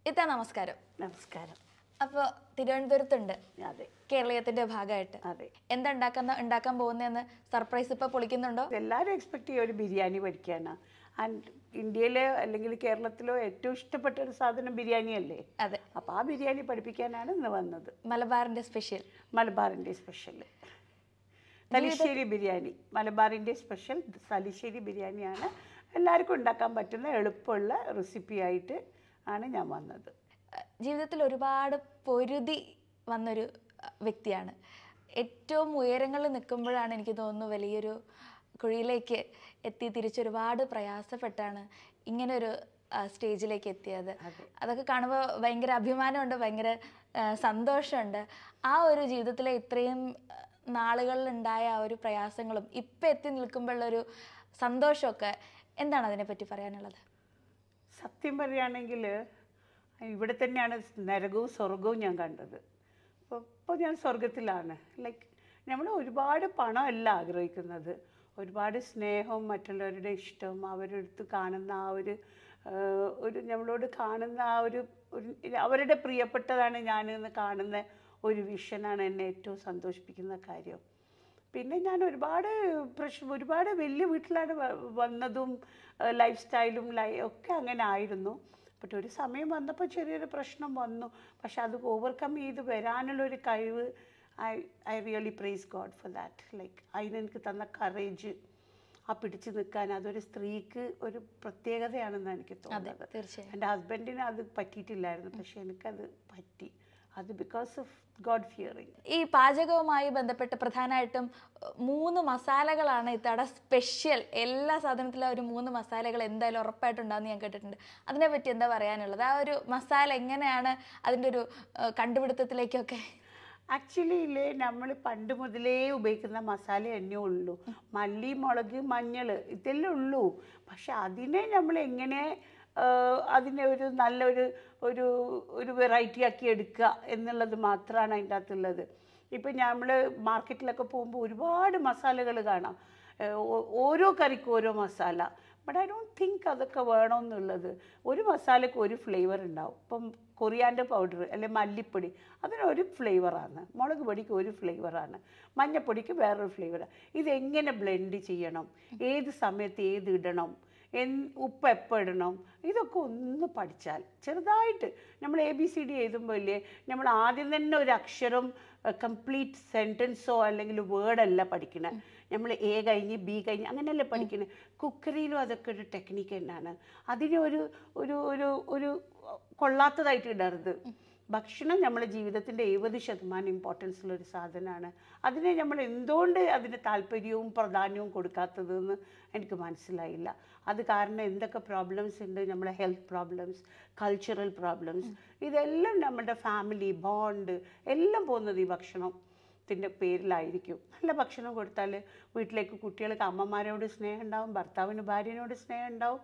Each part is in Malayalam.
ഇത്താ നമസ്കാരം നമസ്കാരം അപ്പോൾ തിരുവനന്തപുരത്തുണ്ട് അതെ കേരളീയത്തിന്റെ ഭാഗമായിട്ട് അതെ എന്താ ഉണ്ടാക്കുന്ന ഉണ്ടാക്കാൻ പോകുന്നതെന്ന് സർപ്രൈസ് ഇപ്പൊ പൊളിക്കുന്നുണ്ടോ എല്ലാവരും എക്സ്പെക്ട് ചെയ്യുക ഒരു ബിരിയാണി പഠിക്കാനാണ് ആൻഡ് ഇന്ത്യയിലെ അല്ലെങ്കിൽ കേരളത്തിലോ ഏറ്റവും ഇഷ്ടപ്പെട്ട ഒരു സാധനം ബിരിയാണി അല്ലേ അതെ അപ്പോൾ ആ ബിരിയാണി പഠിപ്പിക്കാനാണ് ഇന്ന് വന്നത് മലബാറിന്റെ സ്പെഷ്യൽ മലബാറിൻ്റെ സ്പെഷ്യൽ തലശ്ശേരി ബിരിയാണി മലബാറിൻ്റെ സ്പെഷ്യൽ തലശ്ശേരി ബിരിയാണിയാണ് എല്ലാവർക്കും ഉണ്ടാക്കാൻ പറ്റുന്ന എളുപ്പമുള്ള റെസിപ്പി ആയിട്ട് ആണ് ഞാൻ വന്നത് ജീവിതത്തിൽ ഒരുപാട് പൊരുതി വന്നൊരു അഹ്, വ്യക്തിയാണ് ഏറ്റവും ഉയരങ്ങളിൽ നിൽക്കുമ്പോഴാണ് എനിക്ക് തോന്നുന്നു വലിയൊരു കുഴിയിലേക്ക് എത്തി തിരിച്ചൊരുപാട് പ്രയാസപ്പെട്ടാണ് ഇങ്ങനൊരു ആ, സ്റ്റേജിലേക്ക് എത്തിയത് അതൊക്കെ കാണുമ്പോൾ ഭയങ്കര അഭിമാനമുണ്ട് ഭയങ്കര ആ, സന്തോഷമുണ്ട് ആ ഒരു ജീവിതത്തിലെ ഇത്രയും ആ, നാളുകളിലുണ്ടായ ആ ഒരു പ്രയാസങ്ങളും ഇപ്പം എത്തി നിൽക്കുമ്പോഴുള്ളൊരു സന്തോഷമൊക്കെ എന്താണ് അതിനെപ്പറ്റി പറയാനുള്ളത് സത്യം പറയുകയാണെങ്കിൽ ഇവിടെ തന്നെയാണ് നരകവും സ്വർഗവും ഞാൻ കണ്ടത് അപ്പോൾ ഇപ്പോൾ ഞാൻ സ്വർഗത്തിലാണ് ലൈക്ക് നമ്മൾ ഒരുപാട് പണമല്ല ആഗ്രഹിക്കുന്നത് ഒരുപാട് സ്നേഹവും മറ്റുള്ളവരുടെ ഇഷ്ടവും അവരുടെ അടുത്ത് കാണുന്ന ആ ഒരു ആ, ഒരു നമ്മളോട് കാണുന്ന ആ ഒരു ഒരു അവരുടെ പ്രിയപ്പെട്ടതാണ് ഞാനെന്ന് കാണുന്ന ഒരു വിഷനാണ് എന്നെ ഏറ്റവും സന്തോഷിപ്പിക്കുന്ന കാര്യം പിന്നെ ഞാൻ ഒരുപാട് പ്രശ്നം ഒരുപാട് വലിയ വീട്ടിലാണ് വ- വന്നതും ലൈഫ് സ്റ്റൈലും ലൈ ഒക്കെ അങ്ങനെ ആയിരുന്നു ബട്ട് ഒരു സമയം വന്നപ്പോൾ ചെറിയൊരു പ്രശ്നം വന്നു പക്ഷെ അത് ഓവർകം ചെയ്ത് വരാനുള്ളൊരു കഴിവ് I I really praise God for that like അതിനെനിക്ക് തന്ന കറേജ് ആ പിടിച്ചു നിൽക്കാൻ അതൊരു സ്ത്രീക്ക് ഒരു പ്രത്യേകതയാണെന്ന് എനിക്ക് അതെ തോന്നുന്നത് തീർച്ചയായും എൻ്റെ ഹസ്ബൻഡിന് അത് പറ്റിയിട്ടില്ലായിരുന്നു പക്ഷെ എനിക്കത് പറ്റി അത് ബിക്കോസ് ഓഫ് ഗോഡ് ഫിയറിങ് ഈ പാചകവുമായി ബന്ധപ്പെട്ട് പ്രധാനമായിട്ടും അഹ്, മൂന്ന് മസാലകളാണ് ഇത്തവണ സ്പെഷ്യൽ എല്ലാ സാധനത്തിലും ആ ഒരു മൂന്ന് മസാലകൾ എന്തായാലും ഉറപ്പായിട്ടുണ്ടാകുന്ന ഞാൻ കേട്ടിട്ടുണ്ട് അതിനെപ്പറ്റി എന്താ പറയാനുള്ളത് ആ ഒരു മസാല എങ്ങനെയാണ് അതിൻ്റെ ഒരു അഹ്, കണ്ടുപിടുത്തത്തിലേക്കൊക്കെ ആക്ച്വലി ഇല്ലേ നമ്മൾ പണ്ട് മുതലേ ഉപയോഗിക്കുന്ന മസാല തന്നെ ഉള്ളൂ മല്ലി മുളക് മഞ്ഞൾ ഇതെല്ലാം ഉള്ളൂ പക്ഷെ അതിനെ നമ്മൾ എങ്ങനെ ആഹ്, അതിനെ ഒരു നല്ലൊരു ഒരു ഒരു വെറൈറ്റി ആക്കി എടുക്കുക എന്നുള്ളത് മാത്രമാണ് അതിൻ്റെ അകത്തുള്ളത് ഇപ്പം നമ്മൾ മാർക്കറ്റിലൊക്കെ പോകുമ്പോൾ ഒരുപാട് മസാലകൾ കാണാം ഏഹ് ഓ- ഓരോ കറിക്കും ഓരോ masala but I don't think അതൊക്കെ വേണമെന്നുള്ളത് ഒരു മസാലയ്ക്ക് ഒരു ഫ്ലേവർ ഉണ്ടാവും ഇപ്പം കൊറിയാൻ്റെ പൗഡർ അല്ലെ മല്ലിപ്പൊടി അതിനൊരു ഫ്ലേവറാണ് മുളക് പൊടിക്ക് ഒരു ഫ്ലേവറാണ് മഞ്ഞപ്പൊടിക്ക് വേറൊരു ഫ്ലേവറാണ് ഇതെങ്ങനെ ബ്ലെൻഡ് ചെയ്യണം ഏത് സമയത്ത് ഏത് ഇടണം എൻ ഉപ്പ് എപ്പോൾ ഇടണം ഇതൊക്കെ ഒന്ന് പഠിച്ചാൽ ചെറുതായിട്ട് നമ്മൾ എ ബി സി ഡി എഴുതുമ്പോൾ ഇല്ലേ നമ്മൾ ആദ്യം തന്നെ ഒരു അക്ഷരം കംപ്ലീറ്റ് സെൻറ്റൻസോ അല്ലെങ്കിൽ വേർഡല്ല പഠിക്കണേ നമ്മൾ എ കഴിഞ്ഞ് ബി കഴിഞ്ഞ് അങ്ങനെയല്ല പഠിക്കുന്നത് കുക്കറിയിലും അതൊക്കെ ഒരു ടെക്നിക്ക് തന്നെയാണ് അതിനെ ഒരു ഒരു ഒരു ഒരു കൊള്ളാത്തതായിട്ട് ഇടരുത് ഭക്ഷണം നമ്മുടെ ജീവിതത്തിൻ്റെ എഴുപത് ശതമാനം ഇമ്പോർട്ടൻസ് ഉള്ള ഒരു സാധനമാണ് അതിനെ നമ്മൾ എന്തുകൊണ്ട് അതിന് താല്പര്യവും പ്രാധാന്യവും കൊടുക്കാത്തതെന്ന് എനിക്ക് മനസ്സിലായില്ല അത് കാരണം എന്തൊക്കെ പ്രോബ്ലംസ് ഉണ്ട് നമ്മുടെ ഹെൽത്ത് പ്രോബ്ലംസ് കൾച്ചറൽ പ്രോബ്ലംസ് ഇതെല്ലാം നമ്മുടെ ഫാമിലി ബോണ്ട് എല്ലാം പോകുന്നത് ഈ ഭക്ഷണം ത്തിൻ്റെ പേരിലായിരിക്കും നല്ല ഭക്ഷണം കൊടുത്താൽ വീട്ടിലേക്ക് കുട്ടികൾക്ക് അമ്മമാരോട് സ്നേഹം ഉണ്ടാവും ഭർത്താവിന് ഭാര്യനോട് സ്നേഹം ഉണ്ടാവും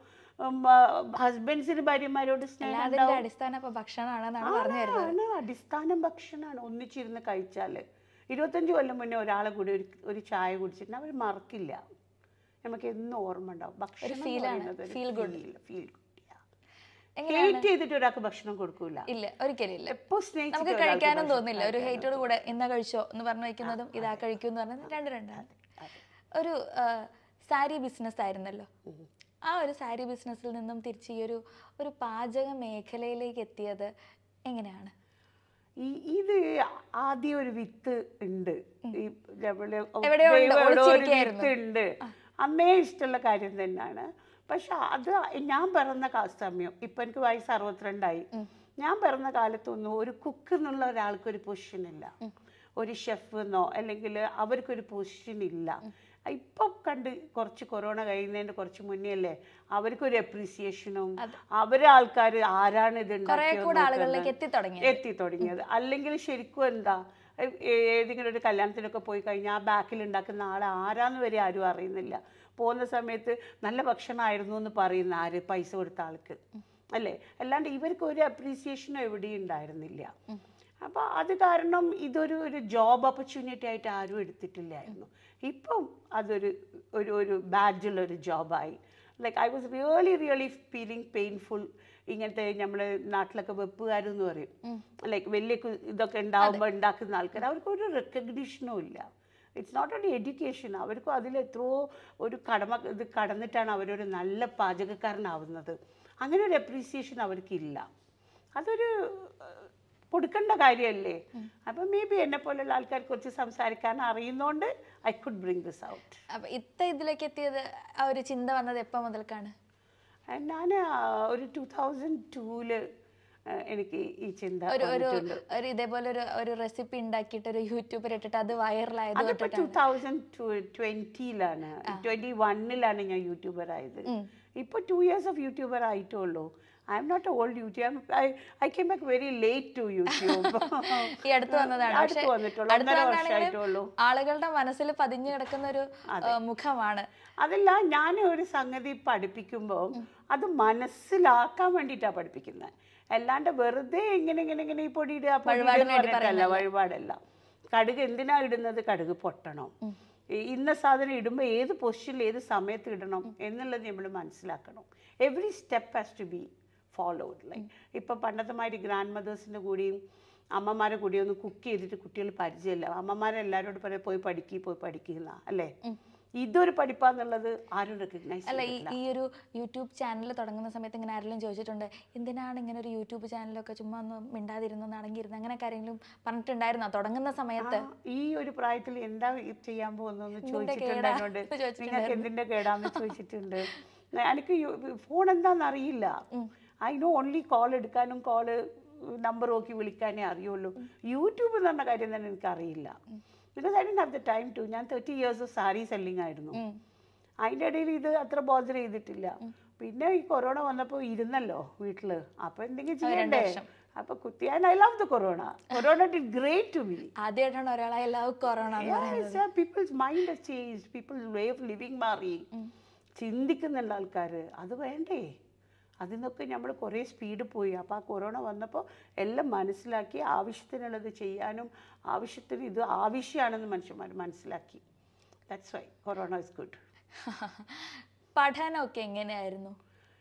ഹസ്ബൻഡ്സിന് ഭാര്യമാരോട് സ്നേഹം എല്ലാതിൻ്റെ ഉണ്ടാവും അടിസ്ഥാനം ഇപ്പൊ ഭക്ഷണമാണെന്നാണ് പറഞ്ഞു വരുന്നത് ആണ് അടിസ്ഥാനം ഭക്ഷണമാണ് ഒന്നിച്ചിരുന്ന് കഴിച്ചാൽ ഇരുപത്തഞ്ച് കൊല്ലം മുന്നേ ഒരാളെ കൂടി ഒരു ഒരു ചായ കുടിച്ചിട്ട് അവർ മറക്കില്ല നമുക്ക് എന്നും ഓർമ്മ ഉണ്ടാവും ഭക്ഷണം എന്ന് feel ആണ്. പറയുന്നത് ഒരു Feel good. feel, feel good, yeah. എങ്ങനെയാണ് Hate ചെയ്തിട്ട് ഒരാൾക്ക് ഭക്ഷണം കൊടുക്കൂല ഇല്ല ഒരിക്കലും ഇല്ല എപ്പോ നമുക്ക് സ്നേഹിച്ചിട്ട് ഒരാൾക്ക് കഴിക്കാനും ഭക്ഷണം തോന്നില്ല ഒരു കഴിക്കാനും ഹേറ്റോട് കൂടെ ഇന്ന കഴിച്ചോ എന്ന് പറഞ്ഞു വെക്കുന്നതും ഇതാ കഴിക്കൂ എന്ന് പറഞ്ഞത് രണ്ട് രണ്ടാണ് ഒരു ആ, സാരി ബിസിനസ് ആയിരുന്നല്ലോ ആ ഒരു സാരി ബിസിനസ്സിൽ നിന്നും തിരിച്ച് ഈ ഒരു ഒരു പാചക മേഖലയിലേക്ക് എത്തിയത് എങ്ങനെയാണ് ഈ ഇത് ആദ്യം ഒരു വിത്ത് ഉണ്ട് ഈ നമ്മള് എവിടെയോ ഉണ്ട്, ദൈവം എവിടെയോ ഒരു ഒളിച്ചിരിക്കുകയായിരുന്നു. വിത്ത് ഉണ്ട് അന്നേ ഇഷ്ടമുള്ള കാര്യം തന്നെയാണ് പക്ഷെ അത് ഞാൻ പിറന്ന കാ സമയം ഇപ്പൊ എനിക്ക് വയസ്സ് അറുപത്തിരണ്ടായി ഞാൻ പിറന്ന കാലത്തൊന്നും ഒരു കുക്ക് എന്നുള്ള ഒരാൾക്ക് ഒരു പൊസിഷൻ ഇല്ല ഒരു ഷെഫ് എന്നോ അല്ലെങ്കിൽ അവർക്കൊരു പൊസിഷൻ ഇല്ല ഇപ്പൊ കണ്ട് കുറച്ച് കൊറോണ കഴിയുന്നതിന്റെ കുറച്ച് മുന്നേ അല്ലേ അവർക്കൊരു അപ്രീസിയേഷനും അവരെ ആൾക്കാർ ആരാണ് ഇത് കുറെ ഉണ്ടാക്കിയത് കൂടെ ആളുകളിലേക്ക് എത്തി തുടങ്ങി എത്തി തുടങ്ങിയത് അല്ലെങ്കിൽ ശരിക്കും എന്താ ഏ- ഏതെങ്കിലും ഒരു കല്യാണത്തിനൊക്കെ പോയി കഴിഞ്ഞാൽ ആ ബാക്കിൽ ഉണ്ടാക്കുന്ന ആൾ ആരാന്ന് വരെ ആരും അറിയുന്നില്ല പോകുന്ന സമയത്ത് നല്ല ഭക്ഷണമായിരുന്നു എന്ന് പറയുന്ന ആര് പൈസ കൊടുത്ത ആൾക്ക് അല്ലേ അല്ലാണ്ട് ഇവർക്ക് ഒരു അപ്രീസിയേഷനും എവിടെയും ഉണ്ടായിരുന്നില്ല അപ്പോൾ അത് കാരണം ഇതൊരു ഒരു ജോബ് ഓപ്പർച്യൂണിറ്റി ആയിട്ട് ആരും എടുത്തിട്ടില്ലായിരുന്നു ഇപ്പം അതൊരു ഒരു ഒരു ബാഡ്ജുള്ള ഒരു ജോബായി like I was really really feeling painful ഇങ്ങനത്തെ നമ്മൾ നാട്ടിലൊക്കെ വെപ്പുകാരെന്ന് പറയും ലൈക്ക് വലിയ കു- ഇതൊക്കെ ഉണ്ടാവുമ്പോൾ ഉണ്ടാക്കുന്ന ആൾക്കാർ അവർക്ക് ഒരു റെക്കഗ്നീഷനും ഇല്ല ഇറ്റ്സ് നോട്ട് ഓൺലി എഡ്യൂക്കേഷൻ അവർക്കും അതിൽ എത്രയോ ഒരു കടമ ഇത് കടന്നിട്ടാണ് അവരൊരു നല്ല പാചകക്കാരനാവുന്നത് അങ്ങനെ ഒരു അപ്രീസിയേഷൻ അവർക്കില്ല അതൊരു ഏഹ്, കൊടുക്കേണ്ട കാര്യമല്ലേ അപ്പം മേ ബി എന്നെ പോലുള്ള ആൾക്കാർ കുറച്ച് സംസാരിക്കാൻ അറിയുന്നോണ്ട് I could bring this out അപ്പൊ ഇത്ത ഇതിലേക്ക് എത്തിയത് ആ ഒരു ചിന്ത വന്നത് എപ്പോൾ മുതൽക്കാണ് ഞാൻ ഒരു ടൂ തൗസൻഡ് ടൂല് എനിക്ക് ഈ ചിന്ത ഒരു ഒരു വന്നിട്ടുണ്ട് ഒരു ഇതേപോലെ ഒരു ഒരു റെസിപ്പി ഉണ്ടാക്കിയിട്ട് ഒരു യൂട്യൂബിൽ ഇട്ടിട്ട് അത് വൈറലായത് അതിപ്പോ ടൂ തൗസൻഡ് ട്വന്റിയിലാണ് ട്വന്റി വണ്ണിലാണ് ഞാൻ യൂട്യൂബർ ആയത് ഇപ്പൊ ടു ഇയേഴ്സ് ഓഫ് യൂട്യൂബർ ആയിട്ടേ ഉള്ളൂ I am not old YouTube I came back very late to YouTube ഈ അടുത്ത് വന്നതാണ് പക്ഷെ അടുത്ത് വന്നിട്ടുള്ളൂ അടുത്ത് ഒന്നര വന്നാണെങ്കിലും വർഷമായിട്ടുള്ളൂ ആളുകളുടെ മനസ്സിൽ പതിഞ്ഞു കിടക്കുന്ന ഒരു ആ, മുഖമാണ് അതല്ല ഞാൻ ഒരു സംഗതി പഠിപ്പിക്കുമ്പോൾ അത് മനസ്സിലാക്കാൻ വേണ്ടിയിട്ടാണ് പഠിപ്പിക്കുന്നത് അല്ലാണ്ട് വെറുതെ ഇങ്ങനെ ഇങ്ങനെ ഇങ്ങനെ ഈ പൊടി ഇടുക പൊടി ഇടുക എന്ന് പറഞ്ഞിട്ടല്ല വഴിപാടല്ല കടുക് എന്തിനാ ഇടുന്നത് കടുക് പൊട്ടണം ഈ- ഇന്ന സാധനം ഇടുമ്പോൾ ഏത് പൊസിഷനിൽ ഏത് സമയത്ത് ഇടണം എന്നുള്ളത് നമ്മൾ മനസ്സിലാക്കണം every step has to be followed like ഇപ്പം പണ്ടത്തെ മാതിരി ഗ്രാൻഡ് മദേഴ്സിൻ്റെ കൂടിയും അമ്മമാരെ കൂടി ഒന്ന് കുക്ക് ചെയ്തിട്ട് കുട്ടികൾ പരിചയമില്ല അമ്മമാരെല്ലാവരോടും പറയാം പോയി പഠിക്കുക പോയി പഠിക്കുന്ന അല്ലേ ഇതൊരു പഠിപ്പാന്നുള്ളത് ആരും റെക്കഗ്നൈസ് അല്ല ഈ ഈ ഒരു യൂട്യൂബ് ചാനൽ തുടങ്ങുന്ന സമയത്ത് ഇങ്ങനെ ആരെങ്കിലും ചോദിച്ചിട്ടുണ്ട് എന്തിനാണ് ഇങ്ങനെ ഒരു യൂട്യൂബ് ചാനലൊക്കെ ചുമ്മാ ഒന്ന് മിണ്ടാതിരുന്നു നടങ്ങിയിരുന്നു അങ്ങനെ ആരെങ്കിലും പറഞ്ഞിട്ടുണ്ടായിരുന്നോ തുടങ്ങുന്ന സമയത്ത് ഈ ഒരു പ്രായത്തിൽ എന്താ ഈ ചെയ്യാൻ പോകുന്നതെന്ന് കേടാ? ചോദിച്ചിട്ടുണ്ട് എന്നോട് ചോദിച്ചിട്ടുണ്ടായിരുന്നു. നിങ്ങൾക്ക് എന്തിന്റെ കേടാന്ന് ചോദിച്ചിട്ടുണ്ട് എനിക്ക് ഫോൺ എന്താണെന്ന് അറിയില്ല ഐ നോ ഓൺലി കോൾ എടുക്കാനും കോള് നമ്പർ നോക്കി വിളിക്കാനേ അറിയുള്ളൂ യൂട്യൂബ് എന്ന് പറഞ്ഞ കാര്യം തന്നെ എനിക്ക് അറിയില്ല because I'd have the time to ഞാൻ തേർട്ടി ഇയേഴ്സ് സാരി സെല്ലിംഗ് ആയിരുന്നു ഉം. അതിൻ്റെ ഇടയിൽ ഇത് അത്ര ബോധർ ചെയ്തിട്ടില്ല പിന്നെ ഈ കൊറോണ വന്നപ്പോൾ ഇരുന്നല്ലോ വീട്ടില് അപ്പൊ എന്തെങ്കിലും ചെയ്യണ്ടേ അപ്പൊ കുത്തിയാൻ I love the corona corona did great to me ആദ്യമായിട്ടാണ് ഒരാളെ ലവ് കൊറോണ എന്ന് പറയുന്നത് Yes, peoples mind has changed peoples way of living മാറി ചിന്തിക്കുന്നുണ്ട് ആൾക്കാർ അത് വേണ്ടേ അതിൽ നിന്നൊക്കെ നമ്മൾ കുറേ സ്പീഡ് പോയി അപ്പോൾ ആ കൊറോണ വന്നപ്പോൾ എല്ലാം മനസ്സിലാക്കി ആവശ്യത്തിനുള്ളത് ചെയ്യാനും ആവശ്യത്തിന് ഇത് ആവശ്യമാണെന്ന് മനുഷ്യന്മാർ മനസ്സിലാക്കി that's why corona is good പഠനമൊക്കെ എങ്ങനെയായിരുന്നു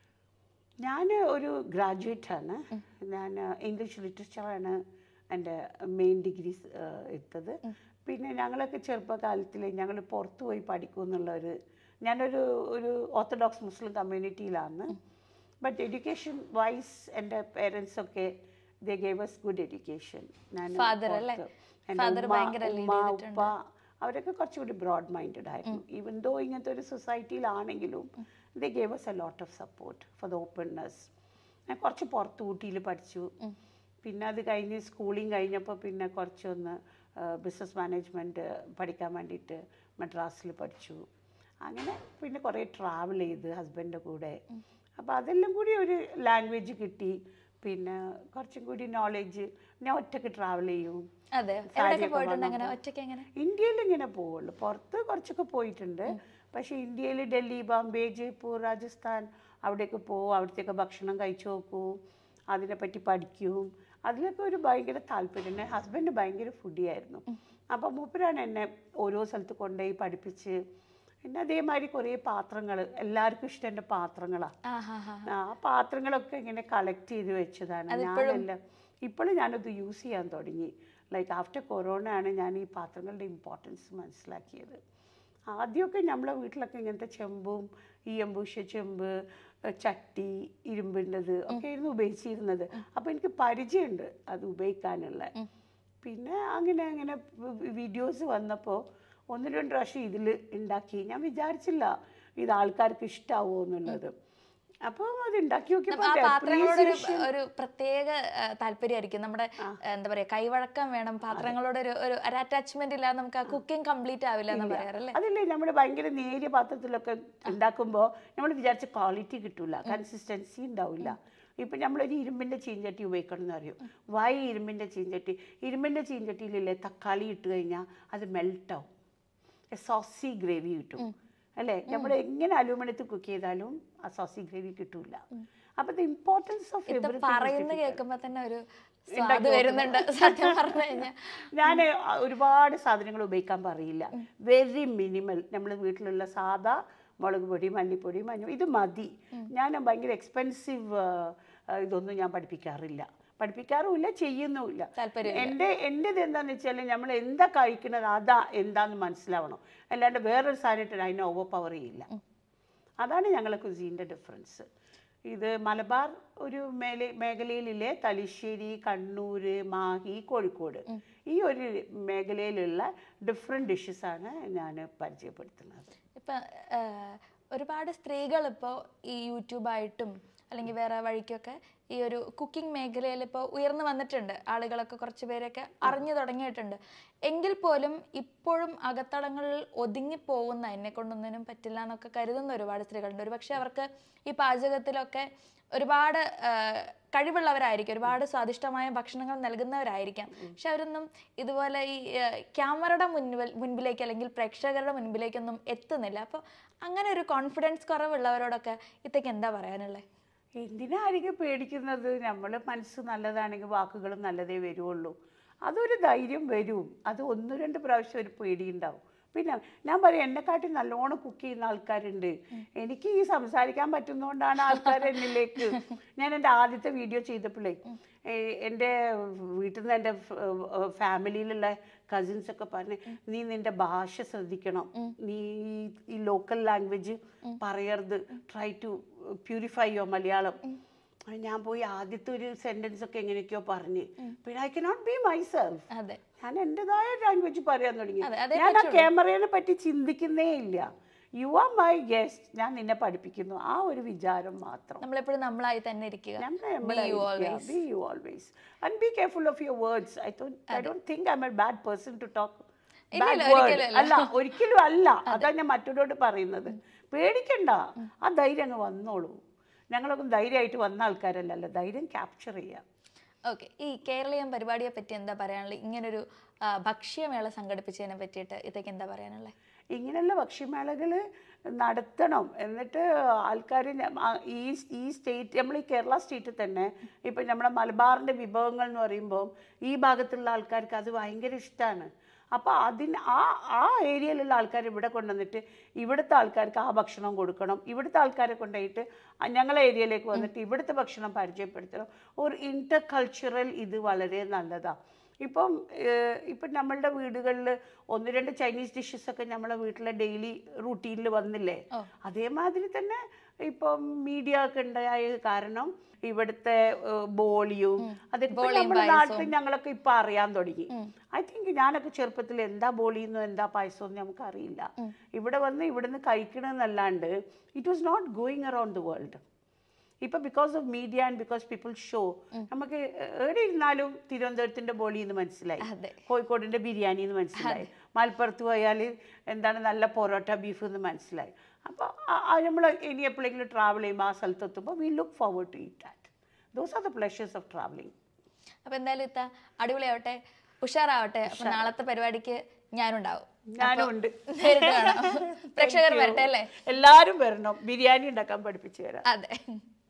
ഞാൻ ഒരു ഗ്രാജുവേറ്റ് ആണ് ഞാൻ ഇംഗ്ലീഷ് ലിറ്ററേച്ചറാണ് എൻ്റെ മെയിൻ ഡിഗ്രി എടുത്തത് പിന്നെ ഞങ്ങളൊക്കെ ചെറുപ്പകാലത്തിൽ ഞങ്ങൾ പുറത്തു പോയി പഠിക്കും എന്നുള്ള ഒരു ഞാനൊരു ഒരു ഓർത്തഡോക്സ് മുസ്ലിം കമ്മ്യൂണിറ്റിയിലാണ് ബട്ട് എഡ്യൂക്കേഷൻ വൈസ് എൻ്റെ പേരൻസ് ഒക്കെ they gave us good education ഞാൻ Father അല്ലേ? Father ഭയങ്കര lead ഉമ്മ ഉപ്പ അവരൊക്കെ കുറച്ചുകൂടി ബ്രോഡ് മൈൻഡഡ് ആയിരുന്നു ഈവൻ ദോ ഇങ്ങനത്തെ ഒരു സൊസൈറ്റിയിലാണെങ്കിലും they gave us a lot of support for the openness ഞാൻ കുറച്ച് പുറത്ത് ഊട്ടിയിൽ പഠിച്ചു പിന്നെ അത് കഴിഞ്ഞ് സ്കൂളിങ് കഴിഞ്ഞപ്പോൾ പിന്നെ കുറച്ചൊന്ന് ബിസിനസ് മാനേജ്മെൻറ്റ് പഠിക്കാൻ വേണ്ടിയിട്ട് മദ്രാസിൽ പഠിച്ചു അങ്ങനെ പിന്നെ കുറേ ട്രാവൽ ചെയ്ത് ഹസ്ബൻഡിൻ്റെ കൂടെ അപ്പോൾ അതെല്ലാം കൂടി ഒരു ലാംഗ്വേജ് കിട്ടി പിന്നെ കുറച്ചും കൂടി നോളേജ് ഞാൻ ഒറ്റയ്ക്ക് ട്രാവൽ ചെയ്യും അതെ എവിടെയൊക്കെ പോയിട്ടുണ്ട് അങ്ങനെ ഒറ്റയ്ക്ക് എങ്ങനെ ഇന്ത്യയിൽ ഇങ്ങനെ പോവുള്ളൂ പുറത്ത് കുറച്ചൊക്കെ പോയിട്ടുണ്ട് പക്ഷേ ഇന്ത്യയിൽ ഡൽഹി ബോംബെ ജയ്പൂർ രാജസ്ഥാൻ അവിടെയൊക്കെ പോവും അവിടുത്തെയൊക്കെ ഭക്ഷണം കഴിച്ചു നോക്കൂ അതിനെപ്പറ്റി പഠിക്കും അതിലൊക്കെ ഒരു ഭയങ്കര താല്പര്യം എൻ്റെ ഹസ്ബൻഡ് ഭയങ്കര ഫുഡിയായിരുന്നു അപ്പോൾ മൂപ്പരാണ് എന്നെ ഓരോ സ്ഥലത്ത് കൊണ്ടുപോയി പഠിപ്പിച്ച് പിന്നെ അതേമാതിരി കുറേ പാത്രങ്ങൾ എല്ലാവർക്കും ഇഷ്ടം എൻ്റെ പാത്രങ്ങളാണ് ആ ഹാ ഹാ ആ പാത്രങ്ങളൊക്കെ ഇങ്ങനെ കളക്ട് ചെയ്ത് വെച്ചതാണ് ഞാനെല്ലാം ഇപ്പോഴും ഞാനത് യൂസ് ചെയ്യാൻ തുടങ്ങി ലൈക്ക് ആഫ്റ്റർ കൊറോണ ആണ് ഞാൻ ഈ പാത്രങ്ങളുടെ ഇമ്പോർട്ടൻസ് മനസ്സിലാക്കിയത് ആദ്യമൊക്കെ നമ്മളെ വീട്ടിലൊക്കെ ഇങ്ങനത്തെ ചെമ്പും ഈ അമ്പൂഷ ചെമ്പ് ഏഹ് ചട്ടി ഇരുമ്പിൻ്റെത് ഒക്കെ ആയിരുന്നു ഉപയോഗിച്ചിരുന്നത് അപ്പോൾ എനിക്ക് പരിചയമുണ്ട് അത് ഉപയോഗിക്കാനുള്ള പിന്നെ അങ്ങനെ അങ്ങനെ വീഡിയോസ് വന്നപ്പോൾ ഒന്ന് രണ്ട് പ്രാവശ്യം ഇതിൽ ഉണ്ടാക്കി ഞാൻ വിചാരിച്ചില്ല ഇത് ആൾക്കാർക്ക് ഇഷ്ടാവോ എന്നുള്ളത് അപ്പോൾ അത് ഉണ്ടാക്കി ആ നോക്കിയപ്പോൾ പാത്രങ്ങളോട് ഒരു ഒരു പ്രത്യേക ആ, താല്പര്യമായിരിക്കും നമ്മുടെ ആ, എന്താ പറയാ കൈവഴക്കം വേണം പാത്രങ്ങളോട് ഒരു ഒരു അറ്റാച്ച്മെന്റ് ഇല്ലാതെ നമുക്ക് ആ കുക്കിംഗ് കംപ്ലീറ്റ് ആവില്ല എന്ന് പറയാറല്ലേ അതല്ലേ നമ്മൾ ഭയങ്കര നേരിയ പാത്രത്തിലൊക്കെ ഉണ്ടാക്കുമ്പോൾ നമ്മൾ വിചാരിച്ച ക്വാളിറ്റി കിട്ടൂല കൺസിസ്റ്റൻസി ഉണ്ടാവില്ല ഇപ്പം നമ്മളൊരു ഇരുമ്പിൻ്റെ ചീഞ്ചട്ടി ഉപയോഗിക്കണം എന്ന് അറിയും വൈ ഇരുമ്പിൻ്റെ ചീഞ്ചട്ടി ഇരുമ്പിൻ്റെ ചീഞ്ചട്ടിയിലില്ലേ തക്കാളി ഇട്ട് കഴിഞ്ഞാൽ അത് മെൽട്ടാവും സോസി ഗ്രേവി കിട്ടും അല്ലേ നമ്മൾ എങ്ങനെ അലൂമിനിയത്തിൽ കുക്ക് ചെയ്താലും ആ സോസി ഗ്രേവി കിട്ടൂല അപ്പോൾ ദ ഇമ്പോർട്ടൻസ് ഓഫ് ഇത് എവറിങ് പറയുന്ന കേൾക്കുമ്പോ തന്നെ ഒരു സ്വാദ് വരുന്നുണ്ട് സത്യം പറഞ്ഞു കഴിഞ്ഞാൽ ഞാൻ ഒരുപാട് സാധനങ്ങൾ ഉപയോഗിക്കാൻ പറയില്ല വെരി മിനിമൽ നമ്മൾ വീട്ടിലുള്ള സാദാ മുളക് പൊടി മല്ലിപ്പൊടി മഞ്ഞൾ ഇത് മതി ഞാൻ ഭയങ്കര എക്സ്പെൻസീവ് ആ, ഇതൊന്നും ഞാൻ പഠിപ്പിക്കാറില്ല പഠിപ്പിക്കാറുമില്ല ചെയ്യുന്നുമില്ല താല്പര്യമില്ല. എൻ്റെ എൻ്റെത് എന്താണെന്ന് വെച്ചാൽ നമ്മൾ എന്താ കഴിക്കുന്നത് അതാ എന്താന്ന് മനസ്സിലാവണം അല്ലാണ്ട് വേറൊരു സാധനത്തിന് അതിനെ ഓവർ പവർ ചെയ്യില്ല അതാണ് ഞങ്ങളെ കുസീൻ്റെ ഡിഫറൻസ് ഇത് മലബാർ ഒരു മേലെ മേഖലയിലെ തലശ്ശേരി കണ്ണൂർ മാഹി കോഴിക്കോട് ഈ ഒരു മേഖലയിലുള്ള ഡിഫറെൻറ്റ് ഡിഷസാണ് ഞാൻ പരിചയപ്പെടുത്തുന്നത് ഇപ്പം ഒരുപാട് സ്ത്രീകൾ ഇപ്പോൾ ഈ യൂട്യൂബായിട്ടും അല്ലെങ്കിൽ വേറെ വഴിക്കൊക്കെ ഈ ഒരു കുക്കിംഗ് മേഖലയിൽ ഇപ്പോൾ ഉയർന്നു വന്നിട്ടുണ്ട് ആളുകളൊക്കെ കുറച്ച് പേരൊക്കെ അറിഞ്ഞു തുടങ്ങിയിട്ടുണ്ട് എങ്കിൽ പോലും ഇപ്പോഴും അകത്തളങ്ങളിൽ ഒതുങ്ങിപ്പോകുന്ന എന്നെ കൊണ്ടൊന്നിനും പറ്റില്ല എന്നൊക്കെ കരുതുന്ന ഒരുപാട് സ്ത്രീകളുണ്ട് ഒരുപക്ഷെ അവർക്ക് ഈ പാചകത്തിലൊക്കെ ഒരുപാട് ആ, കഴിവുള്ളവരായിരിക്കും ഒരുപാട് സ്വാദിഷ്ടമായ ഭക്ഷണങ്ങൾ നൽകുന്നവരായിരിക്കാം പക്ഷെ അവരൊന്നും ഇതുപോലെ ഈ ആ, ക്യാമറയുടെ മുൻപിൽ മുൻപിലേക്ക് അല്ലെങ്കിൽ പ്രേക്ഷകരുടെ മുൻപിലേക്കൊന്നും എത്തുന്നില്ല അപ്പോൾ അങ്ങനെ ഒരു കോൺഫിഡൻസ് കുറവുള്ളവരോടൊക്കെ ഇത്തേക്ക് എന്താ പറയാനുള്ളത് എന്തിനായിരിക്കും പേടിക്കുന്നത് നമ്മൾ മനസ്സ് നല്ലതാണെങ്കിൽ വാക്കുകളും നല്ലതേ വരുള്ളൂ അതൊരു ധൈര്യം വരും അത് ഒന്ന് രണ്ട് പ്രാവശ്യം ഒരു പേടിയുണ്ടാവും പിന്നെ ഞാൻ പറയാം എന്നെക്കാട്ടി നല്ലോണം കുക്ക് ചെയ്യുന്ന ആൾക്കാരുണ്ട് എനിക്ക് ഈ സംസാരിക്കാൻ പറ്റുന്നതുകൊണ്ടാണ് ആൾക്കാർ എന്നിലേക്ക് ഞാൻ എൻ്റെ ആദ്യത്തെ വീഡിയോ ചെയ്തപ്പോഴേ ഏ- എൻ്റെ വീട്ടിൽ നിന്ന് എൻ്റെ ഫാമിലിയിലുള്ള കസിൻസ് ഒക്കെ പറഞ്ഞ് നീ നിന്റെ ഭാഷ ശ്രദ്ധിക്കണം നീ ഈ- ഈ ലോക്കൽ ലാംഗ്വേജ് പറയരുത് try to purify your Malayalam അത് ഞാൻ പോയി ആദ്യത്തെ ഒരു സെന്റൻസ് ഒക്കെ എങ്ങനെയൊക്കെയോ പറഞ്ഞ് പിന്നെ ഐ കനോട്ട് ബി മൈസെൽഫ് അതെ ഞാൻ എൻ്റെതായ ലാംഗ്വേജ് പറയാൻ തുടങ്ങി അതെ, അതേ ഞാൻ ആ ക്യാമറയെ പറ്റി ചിന്തിക്കുന്നേ ഇല്ല യു ആർ മൈ ഗസ്റ്റ് ഞാൻ നിന്നെ പഠിപ്പിക്കുന്നു ആ ഒരു വിചാരം മാത്രം നമ്മളെപ്പോഴും നമ്മളായി തന്നെ ഇരിക്കുക Be Be you always. Be you always. And be careful of your words. I don't, I don't think I'm a bad person to talk ഇല്ല, bad ഇല്ല, word. ഒരിക്കലും അല്ല. അല്ല ഒരിക്കലും അല്ല അതാ ഞാൻ മറ്റൊരോട് പറയുന്നത് പേടിക്കണ്ട ആ ധൈര്യം അങ്ങ് വന്നോളൂ ഞങ്ങളൊക്കെ ധൈര്യമായിട്ട് വന്ന ആൾക്കാരല്ലല്ലോ ധൈര്യം ക്യാപ്ചർ ചെയ്യാം ഓക്കെ ഈ കേരളീയം പരിപാടിയെ പറ്റി എന്താ പറയാനുള്ളത് ഇങ്ങനൊരു ആ, ഭക്ഷ്യമേള സംഘടിപ്പിച്ചതിനെ പറ്റിയിട്ട് ഇതൊക്കെ എന്താ പറയാനുള്ളത് ഇങ്ങനെയുള്ള ഭക്ഷ്യമേളകൾ നടത്തണം എന്നിട്ട് ആൾക്കാർ ഈ ഈ സ്റ്റേറ്റ് നമ്മൾ ഈ കേരള സ്റ്റേറ്റിൽ തന്നെ ഇപ്പം നമ്മുടെ മലബാറിൻ്റെ വിഭവങ്ങൾ എന്ന് പറയുമ്പോൾ ഈ ഭാഗത്തുള്ള ആൾക്കാർക്ക് അത് ഭയങ്കര ഇഷ്ടമാണ് അപ്പോൾ അതിന് ആ ആ ഏരിയയിലുള്ള ആൾക്കാർ ഇവിടെ കൊണ്ടുവന്നിട്ട് ഇവിടുത്തെ ആൾക്കാർക്ക് ആ ഭക്ഷണം കൊടുക്കണം ഇവിടുത്തെ ആൾക്കാരെ കൊണ്ടുപോയിട്ട് ആ ഞങ്ങളെ ഏരിയയിലേക്ക് വന്നിട്ട് ഇവിടുത്തെ ഭക്ഷണം പരിചയപ്പെടുത്തണം ഒരു ഇൻ്റർ കൾച്ചറൽ ഇത് വളരെ നല്ലതാണ് ഇപ്പം ഏഹ്, ഇപ്പം നമ്മളുടെ വീടുകളിൽ ഒന്ന് രണ്ട് ചൈനീസ് ഡിഷസ് ഒക്കെ നമ്മളെ വീട്ടിലെ ഡെയിലി റൂട്ടീനിൽ വന്നില്ലേ അതേമാതിരി തന്നെ ഇപ്പം മീഡിയ ഒക്കെ ഉണ്ടായ കാരണം ഇവിടുത്തെ ഏഹ്, ബോളിയും അതൊക്കെ ഇപ്പം നമ്മുടെ നാട്ടിൽ ഞങ്ങളൊക്കെ ഇപ്പം അറിയാൻ തുടങ്ങി ഐ തിങ്ക് ഞാനൊക്കെ ചെറുപ്പത്തിൽ എന്താ ബോളിയെന്നോ എന്താ പായസമോ നമുക്ക് അറിയില്ല ഇവിടെ വന്ന് ഇവിടുന്ന് കഴിക്കണമെന്നല്ലാണ്ട് it was not going around the world ഇപ്പൊ because of media and because people show നമുക്ക് എവിടെ ഇരുന്നാലും തിരുവനന്തപുരത്തിന്റെ ബോളി എന്ന് മനസ്സിലായി അതെ. കോഴിക്കോടിന്റെ ബിരിയാണി എന്ന് മനസ്സിലായി മലപ്പുറത്ത് പോയാൽ എന്താണ് നല്ല പൊറോട്ട ബീഫ് എന്ന് മനസ്സിലായി അപ്പോൾ നമ്മൾ ഇനി എപ്പോഴെങ്കിലും ട്രാവൽ ചെയ്യുമ്പോൾ ആ സ്ഥലത്തെത്തുമ്പോൾ we look forward to eat that those are the pleasures of travelling അപ്പൊ എന്തായാലും ഇത്ത അടിപൊളിയാവട്ടെ ഉഷാറാവട്ടെ അപ്പൊ നാളത്തെ പരിപാടിക്ക് ഞാനുണ്ടാവും ഞാനും ഉണ്ട് നേരിട്ട് കാണാം പ്രേക്ഷകർ വരട്ടെ അല്ലേ എല്ലാവരും വരണം ബിരിയാണി ഉണ്ടാക്കാൻ പഠിപ്പിച്ചു തരാം അതെ